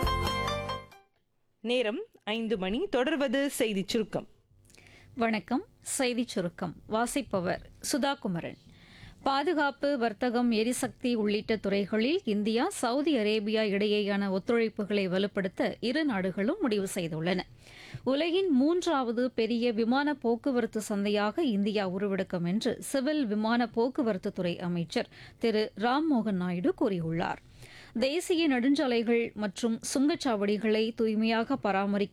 நேரம் ஐந்து மணி தொடர்வது செய்திச் சுருக்கம் வணக்கம் செய்திச் சுருக்கம் வாசிப்பவர் சுதா குமரன் பாதுகாப்பு வர்த்தகம் எரிசக்தி உள்ளிட்ட துறைகளில் இந்தியா சவுதி அரேபியா இடையேயான ஒத்துழைப்புகளை வலுப்படுத்த இரு நாடுகளும் முடிவு செய்துள்ளன உலகின் மூன்றாவது பெரிய விமான போக்குவரத்து சந்தையாக இந்தியா உருவெடுக்கும் என்று சிவில் விமான போக்குவரத்து துறை அமைச்சர் திரு ராம்மோகன் நாயுடு கூறியுள்ளார் தேசிய நெடுஞ்சாலைகள் மற்றும் சுங்கச்சாவடிகளை தூய்மையாக பராமரிக்க